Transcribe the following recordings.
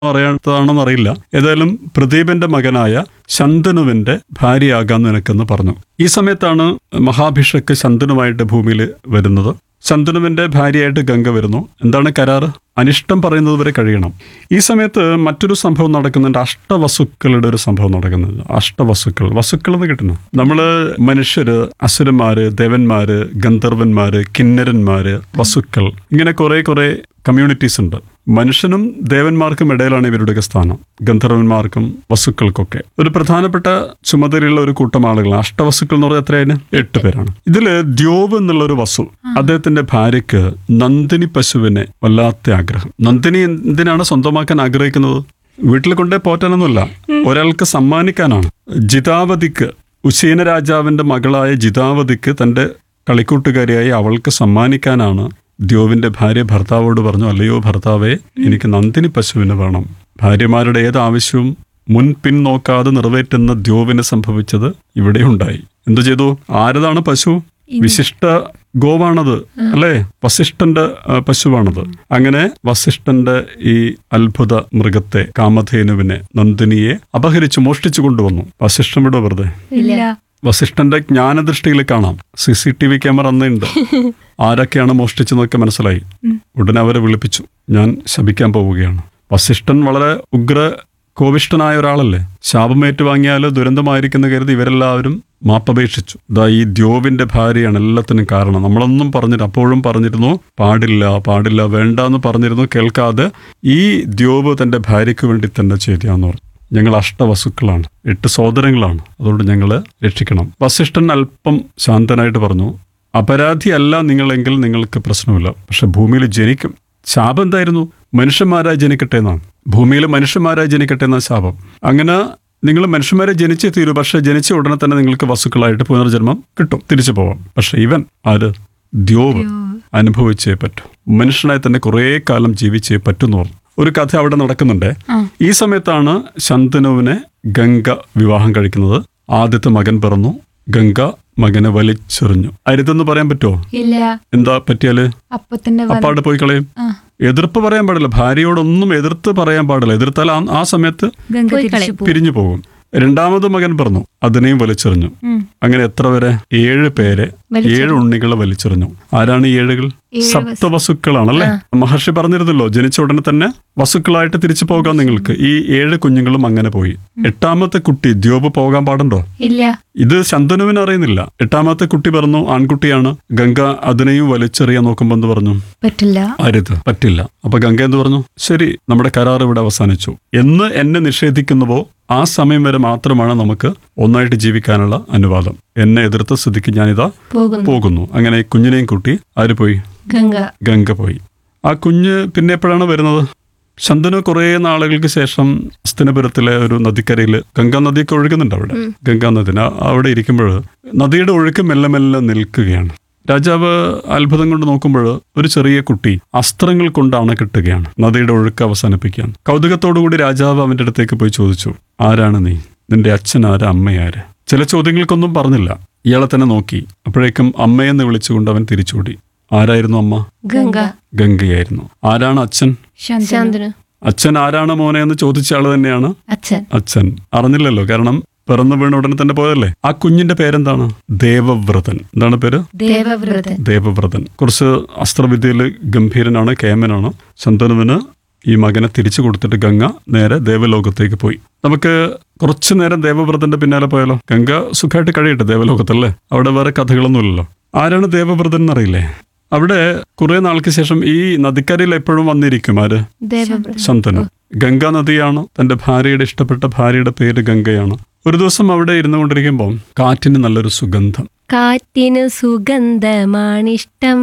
അറിയാത്തതാണെന്ന് അറിയില്ല ഏതായാലും പ്രദീപന്റെ മകനായ ശന്തനുവിന്റെ ഭാര്യയാകാൻ നിനക്കെന്ന് പറഞ്ഞു ഈ സമയത്താണ് മഹാഭിഷക്ക് ശന്തനുമായിട്ട് ഭൂമിയിൽ വരുന്നത് ശന്തനുവിന്റെ ഭാര്യയായിട്ട് ഗംഗ വരുന്നു എന്താണ് കരാറ് അനിഷ്ടം പറയുന്നത് വരെ കഴിയണം ഈ സമയത്ത് മറ്റൊരു സംഭവം നടക്കുന്നുണ്ട് അഷ്ടവസുക്കളുടെ ഒരു സംഭവം നടക്കുന്നുണ്ട് അഷ്ടവസുക്കൾ വസുക്കൾ എന്ന് കിട്ടുന്നു നമ്മള് മനുഷ്യര് അസുരന്മാര് ദേവന്മാര് ഗന്ധർവന്മാര് കിന്നരന്മാര് വസുക്കൾ ഇങ്ങനെ കുറെ കുറെ കമ്മ്യൂണിറ്റീസ് ഉണ്ട് മനുഷ്യനും ദേവന്മാർക്കും ഇടയിലാണ് ഇവരുടെയൊക്കെ സ്ഥാനം ഗന്ധർവന്മാർക്കും വസുക്കൾക്കൊക്കെ ഒരു പ്രധാനപ്പെട്ട ചുമതലയുള്ള ഒരു കൂട്ടം ആളുകൾ അഷ്ടവസുക്കൾ എന്ന് പറഞ്ഞാൽ എത്രയാണ് എട്ട് പേരാണ് ഇതില് ദ്യോവ് എന്നുള്ള ഒരു വസു അദ്ദേഹത്തിന്റെ ഭാര്യയ്ക്ക് നന്ദിനി പശുവിനെ വല്ലാത്ത ആഗ്രഹം നന്ദിനി എന്തിനാണ് സ്വന്തമാക്കാൻ ആഗ്രഹിക്കുന്നത് വീട്ടിൽ കൊണ്ടേ പോറ്റാനൊന്നുമല്ല ഒരാൾക്ക് സമ്മാനിക്കാനാണ് ജിതാവതിക്ക് ഉശീന രാജാവിന്റെ മകളായ ജിതാവതിക്ക് തന്റെ കളിക്കൂട്ടുകാരിയായി അവൾക്ക് സമ്മാനിക്കാനാണ് ദ്യോവിന്റെ ഭാര്യ ഭർത്താവോട് പറഞ്ഞു അല്ലയോ ഭർത്താവേ എനിക്ക് നന്ദിനി പശുവിന് വേണം ഭാര്യമാരുടെ ഏത് ആവശ്യവും മുൻ പിൻ നോക്കാതെ നിറവേറ്റുന്ന ദ്യോവിന് സംഭവിച്ചത് ഇവിടെ ഉണ്ടായി എന്തു ചെയ്തു ആരതാണ് പശു വിശിഷ്ട ഗോവാണത് അല്ലേ വസിഷ്ഠന്റെ ആ, പശുവാണത് അങ്ങനെ വസിഷ്ഠന്റെ ഈ അത്ഭുത മൃഗത്തെ കാമധേനുവിനെ നന്ദിനിയെ അപഹരിച്ച് മോഷ്ടിച്ചു കൊണ്ടുവന്നു വസിഷ്ഠം വിടോ വെറുതെ ഇല്ല വസിഷ്ഠന്റെ ജ്ഞാനദൃഷ്ടിയിൽ കാണാം C C T V camera അന്നുണ്ട് ആരൊക്കെയാണ് മോഷ്ടിച്ചെന്നൊക്കെ മനസ്സിലായി ഉടനെ അവരെ വിളിപ്പിച്ചു ഞാൻ ശപിക്കാൻ പോവുകയാണ് വസിഷ്ഠൻ വളരെ ഉഗ്ര കോപിഷ്ഠനായ ഒരാളല്ലേ ശാപമേറ്റ് വാങ്ങിയാൽ ദുരന്തമായിരിക്കുന്ന കരുതി ഇവരെല്ലാവരും മാപ്പപേക്ഷിച്ചു ഇതാ ഈ ദ്യോവിന്റെ ഭാര്യയാണ് എല്ലാത്തിനും കാരണം നമ്മളൊന്നും പറഞ്ഞിട്ട് അപ്പോഴും പറഞ്ഞിരുന്നു പാടില്ല പാടില്ല വേണ്ട എന്ന് പറഞ്ഞിരുന്നു കേൾക്കാതെ ഈ ദ്യോവ് തന്റെ ഭാര്യയ്ക്ക് വേണ്ടി തന്നെ ചെയ്യാന്ന് പറഞ്ഞു ഞങ്ങൾ അഷ്ടവസുക്കളാണ് എട്ട് സോദരങ്ങളാണ് അതുകൊണ്ട് ഞങ്ങൾ രക്ഷിക്കണം വസിഷ്ഠൻ അല്പം ശാന്തനായിട്ട് പറഞ്ഞു അപരാധിയല്ല നിങ്ങളെങ്കിൽ നിങ്ങൾക്ക് പ്രശ്നമില്ല പക്ഷെ ഭൂമിയിൽ ജനിക്കും ശാപം എന്തായിരുന്നു മനുഷ്യന്മാരായി ജനിക്കട്ടെ എന്നാണ് ഭൂമിയിൽ മനുഷ്യന്മാരായി ജനിക്കട്ടെ എന്ന ശാപം അങ്ങനെ നിങ്ങൾ മനുഷ്യന്മാരെ ജനിച്ചേ തീരൂ പക്ഷെ ജനിച്ച ഉടനെ തന്നെ നിങ്ങൾക്ക് വസുക്കളായിട്ട് പുനർജന്മം കിട്ടും തിരിച്ചു പോവാം പക്ഷെ ഇവൻ ആര് ദ്യോവ് അനുഭവിച്ചേ പറ്റൂ മനുഷ്യനായി തന്നെ കുറേ കാലം ജീവിച്ചേ പറ്റുന്നു പറഞ്ഞു ഒരു കഥ അവിടെ നടക്കുന്നുണ്ട് ഈ സമയത്താണ് ശന്തനുവിനെ ഗംഗ വിവാഹം കഴിക്കുന്നത് ആദ്യത്തെ മകൻ പിറന്നു ഗംഗ മകനെ വലിച്ചെറിഞ്ഞു അരുതെന്ന് പറയാൻ പറ്റുമോ ഇല്ല എന്താ പറ്റിയാല് അപ്പത്തിന്റെ വല- അപ്പാട് പോയി കളയും ആ. എതിർപ്പ് പറയാൻ പാടില്ല ഭാര്യയോടൊന്നും എതിർത്ത് പറയാൻ പാടില്ല എതിർത്താൽ ആ- ആ സമയത്ത് ഗംഗ തിരിച്ചു പോകും പിരിഞ്ഞു പോകും രണ്ടാമത് മകൻ പറഞ്ഞു അതിനെയും വലിച്ചെറിഞ്ഞു അങ്ങനെ എത്ര വരെ ഏഴ് പേരെ ഏഴ് ഉണ്ണികളെ വലിച്ചെറിഞ്ഞു ആരാണ് ഈ ഏഴുകൾ സപ്തവസുക്കളാണല്ലേ മഹർഷി പറഞ്ഞിരുന്നല്ലോ ജനിച്ച ഉടനെ തന്നെ വസുക്കളായിട്ട് തിരിച്ചു പോകാം നിങ്ങൾക്ക് ഈ ഏഴ് കുഞ്ഞുങ്ങളും അങ്ങനെ പോയി എട്ടാമത്തെ കുട്ടി ദ്യോപ് പോകാൻ പാടുണ്ടോ ഇല്ല ഇത് ശന്തനുവിന് അറിയുന്നില്ല എട്ടാമത്തെ കുട്ടി പറഞ്ഞു ആൺകുട്ടിയാണ് ഗംഗ അതിനെയും വലിച്ചെറിയാൻ നോക്കുമ്പോ എന്ത് പറഞ്ഞു പറ്റില്ല അരുത് പറ്റില്ല അപ്പൊ ഗംഗ എന്ത് പറഞ്ഞു ശരി നമ്മുടെ കരാർ ഇവിടെ അവസാനിച്ചു എന്ന് എന്നെ നിഷേധിക്കുന്നുവോ ആ സമയം വരെ മാത്രമാണ് നമുക്ക് ഒന്നായിട്ട് ജീവിക്കാനുള്ള അനുവാദം എന്നെ എതിർത്ത സ്ഥിതിക്ക് ഞാനിതാ പോകുന്നു പോകുന്നു അങ്ങനെ ഈ കുഞ്ഞിനെയും കൂട്ടി ആര് പോയി ഗംഗ ഗംഗ പോയി ആ കുഞ്ഞ് പിന്നെ എപ്പോഴാണ് വരുന്നത് ശന്തനു കുറേ നാളുകൾക്ക് ശേഷം ഹസ്തിനപുരത്തിലെ ഒരു നദിക്കരയിൽ ഗംഗാ നദിയൊക്കെ ഒഴുകുന്നുണ്ട് അവിടെ ഗംഗാ നദി ആ- അവിടെ ഇരിക്കുമ്പോൾ നദിയുടെ ഒഴുക്ക് മെല്ലെ മെല്ലെ നിൽക്കുകയാണ് രാജാവ് അത്ഭുതം കൊണ്ട് നോക്കുമ്പോൾ ഒരു ചെറിയ കുട്ടി അസ്ത്രങ്ങൾ കൊണ്ട് അണക്കെട്ടുകയാണ് നദിയുടെ ഒഴുക്ക് അവസാനിപ്പിക്കാൻ കൗതുകത്തോടുകൂടി രാജാവ് അവന്റെ അടുത്തേക്ക് പോയി ചോദിച്ചു ആരാണ് നീ നിന്റെ അച്ഛൻ ആര് അമ്മയാര് ചില ചോദ്യങ്ങൾക്കൊന്നും പറഞ്ഞില്ല ഇയാളെ തന്നെ നോക്കി അപ്പോഴേക്കും അമ്മയെന്ന് വിളിച്ചുകൊണ്ട് അവൻ തിരിച്ചോടി ആരായിരുന്നു അമ്മ ഗംഗ ഗംഗയായിരുന്നു ആരാണ് അച്ഛൻ ശാന്തനു അച്ഛൻ ആരാണ് മോനെ എന്ന് ചോദിച്ച ആള് തന്നെയാണ് അച്ഛൻ അച്ഛൻ അറിഞ്ഞില്ലല്ലോ കാരണം പിറന്നു വീണ ഉടനെ തന്നെ പോയതല്ലേ ആ കുഞ്ഞിന്റെ പേരെന്താണ് ദേവവ്രതൻ എന്താണ് പേര് ദേവവ്രതൻ ദേവവ്രതൻ കുറച്ച് അസ്ത്രവിദ്യയിൽ ഗംഭീരനാണ് കേമനാണ് ശന്തനുവിന് ഈ മകനെ തിരിച്ചു കൊടുത്തിട്ട് ഗംഗ നേരെ ദേവലോകത്തേക്ക് പോയി നമുക്ക് കുറച്ചു നേരം ദേവവ്രതന്റെ പിന്നാലെ പോയാലോ ഗംഗ സുഖമായിട്ട് കഴിയട്ടെ ദേവലോകത്തല്ലേ അവിടെ വേറെ കഥകളൊന്നുമില്ലല്ലോ ആരാണ് ദേവവ്രതൻ എന്നറിയില്ലേ അവിടെ കുറെ നാൾക്ക് ശേഷം ഈ നദിക്കരയിൽ എപ്പോഴും വന്നിരിക്കും ആര് ദേവവ്രതൻ ശന്തനു ഗംഗാ നദിയാണ് തന്റെ ഭാര്യയുടെ ഇഷ്ടപ്പെട്ട ഭാര്യയുടെ പേര് ഗംഗയാണ് ഒരു ദിവസം അവിടെ ഇരുന്നു കൊണ്ടിരിക്കുമ്പോൾ കാറ്റിന് നല്ലൊരു സുഗന്ധം കാറ്റിനു സുഗന്ധമാണിഷ്ടം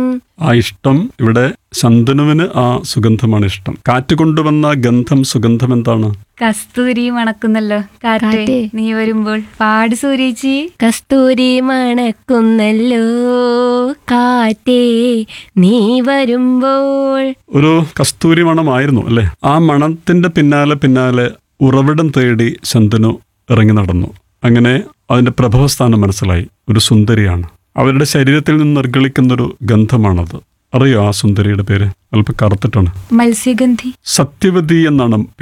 ആ ഇഷ്ടം ഇവിടെ ശന്തനുവിന് ആ സുഗന്ധമാണ് ഇഷ്ടം കാറ്റ് കൊണ്ടുവന്ന ഗന്ധം സുഗന്ധം എന്താണ് കസ്തൂരി മണക്കുന്നല്ലോ കാറ്റ് കാറ്റേ. നീ വരുമ്പോൾ പാട് സൂര്യേച്ചി കസ്തൂരി മണക്കുന്നല്ലോ കാറ്റേ നീ വരുമ്പോൾ ഒരു കസ്തൂരി മണമായിരുന്നു അല്ലെ ആ മണത്തിന്റെ പിന്നാലെ പിന്നാലെ ഉറവിടം തേടി ശന്തനു ഇറങ്ങി നടന്നു അങ്ങനെ അതിന്റെ പ്രഭവസ്ഥാനം മനസ്സിലായി ഒരു സുന്ദരിയാണ് അവരുടെ ശരീരത്തിൽ നിന്ന് നിർഗളിക്കുന്നൊരു ഗന്ധമാണത് അറിയോ ആ സുന്ദരിയുടെ പേര് അല്പം കറുത്തിട്ടാണ് മത്സ്യഗന്ധി സത്യവതി എന്നാണ്